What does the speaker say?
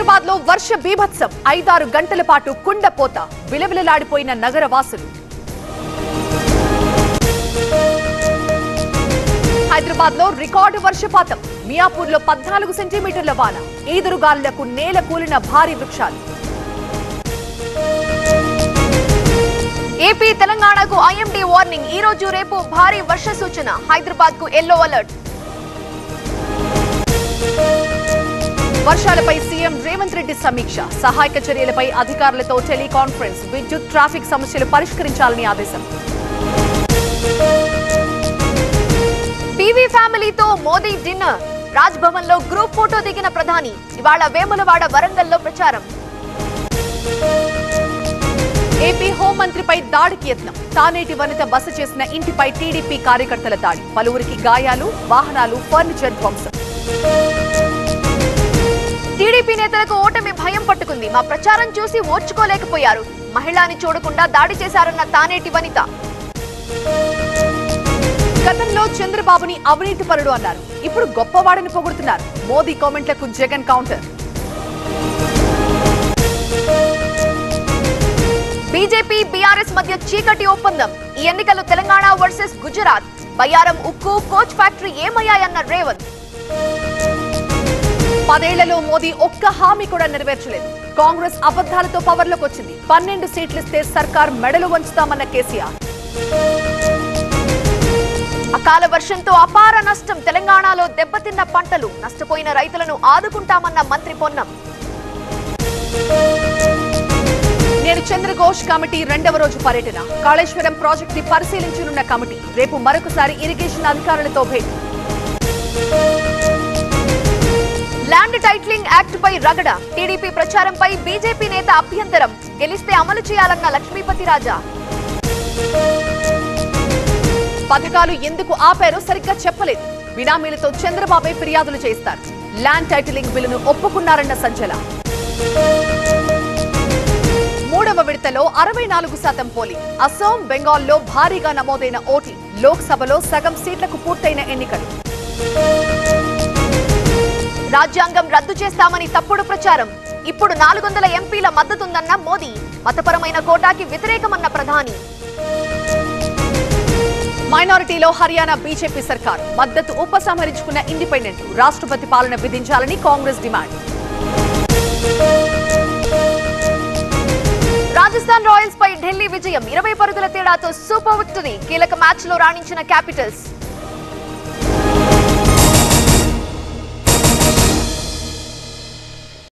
హైదరాబాద్ లో వర్ష బీభత్సం ఐదారు గంటల పాటు కుండపోత విలవిలలాడిపోయిన నగర వాసులు హైదరాబాద్ లో రికార్డు వర్షపాతం మియాపూర్ లో పద్నాలుగు సెంటీమీటర్ల వాన ఈదురుగాలులకు నేల కూలిన భారీ వృక్షాలు ఏపీ తెలంగాణకు ఐఎండీ వార్నింగ్ ఈ రోజు రేపు భారీ వర్ష సూచన హైదరాబాద్ కు ఎల్లో అలర్ట్ వర్షాలపై సీఎం రేవంత్ రెడ్డి సమీక్ష సహాయక చర్యలపై అధికారులతో టెలికాన్ఫరెన్స్ విద్యుత్ ట్రాఫిక్ సమస్యలు పరిష్కరించాలని ఆదేశం పీవీ ఫ్యామిలీతో మోదీ డిన్నర్ రాజ్ భవన్ లో గ్రూప్ ఫోటో దిగిన ప్రధాని ఇవాళ వేములవాడ వరంగల్లో ప్రచారం ఏపీ హోంమంత్రిపై దాడికి యత్నం తానేటి వనిత బస చేసిన ఇంటిపై టీడీపీ కార్యకర్తల దాడి పలువురికి గాయాలు వాహనాలు ఫర్నిచర్ ధ్వంసం టీడీపీ నేతలకు ఓటమి భయం పట్టుకుంది మా ప్రచారం చూసి ఓర్చుకోలేకపోయారు మహిళని చూడకుండా దాడి చేశారన్న తానేటి వనిత గతంలో చంద్రబాబుని అవినీతి పరుడు అన్నారు ఇప్పుడు గొప్పవాడని పొగుడుతున్నారు మోదీ కామెంట్లకు జగన్ కౌంటర్ బీజేపీ బీఆర్ఎస్ మధ్య చీకటి ఒప్పందం ఈ ఎన్నికలు తెలంగాణ వర్సెస్ గుజరాత్ బయ్యారం ఉక్కు కోచ్ ఫ్యాక్టరీ ఏమయ్యాయన్న రేవంత్ పదేళ్లలో మోదీ ఒక్క హామీ కూడా నెరవేర్చలేదు కాంగ్రెస్ అబద్ధాలతో పవర్లోకి వచ్చింది పన్నెండు సీట్లిస్తే సర్కార్ మెడలు వంచుతామన్న కేసీఆర్ అకాల వర్షంతో అపార నష్టం తెలంగాణలో దెబ్బతిన్న పంటలు నష్టపోయిన రైతులను ఆదుకుంటామన్న మంత్రి పొన్నం నేడు చంద్రఘోష్ కమిటీ రెండవ రోజు పర్యటన కాళేశ్వరం ప్రాజెక్ట్ ని పరిశీలించనున్న కమిటీ రేపు మరొకసారి ఇరిగేషన్ అధికారులతో భేటీ ల్యాండ్ టైటిలింగ్ యాక్ట్ పై రగడ టీడీపీ ప్రచారంపై బీజేపీ నేత అభ్యంతరం గెలిస్తే అమలు చేయాలన్న లక్ష్మీపతి రాజా పథకాలు ఎందుకు ఆపారో సరిగ్గా చెప్పలేదు బినామీలతో చంద్రబాబే ఫిర్యాదులు చేస్తారు ల్యాండ్ టైటిలింగ్ బిల్లును ఒప్పుకున్నారన్న సంచల మూడవ విడతలో అరవై నాలుగు శాతం పోలింగ్ అసోం బెంగాల్లో భారీగా నమోదైన ఓటింగ్ లోక్సభలో సగం సీట్లకు పూర్తయిన ఎన్నికలు రాజ్యాంగం రద్దు చేస్తామని తప్పుడు ప్రచారం ఇప్పుడు నాలుగు వందల ఎంపీల మద్దతుందన్న మోదీ మతపరమైన కోటాకి వ్యతిరేకమన్న ప్రధాని మైనారిటీలో హర్యానా బీజేపీ సర్కార్ మద్దతు ఉపసంహరించుకున్న ఇండిపెండెంట్ రాష్ట్రపతి పాలన విధించాలని కాంగ్రెస్ డిమాండ్ రాజస్థాన్ రాయల్స్ పై ఢిల్లీ విజయం ఇరవై పరుగుల తేడాతో సూపర్ విక్టరీ కీలక మ్యాచ్ లో రాణించిన క్యాపిటల్స్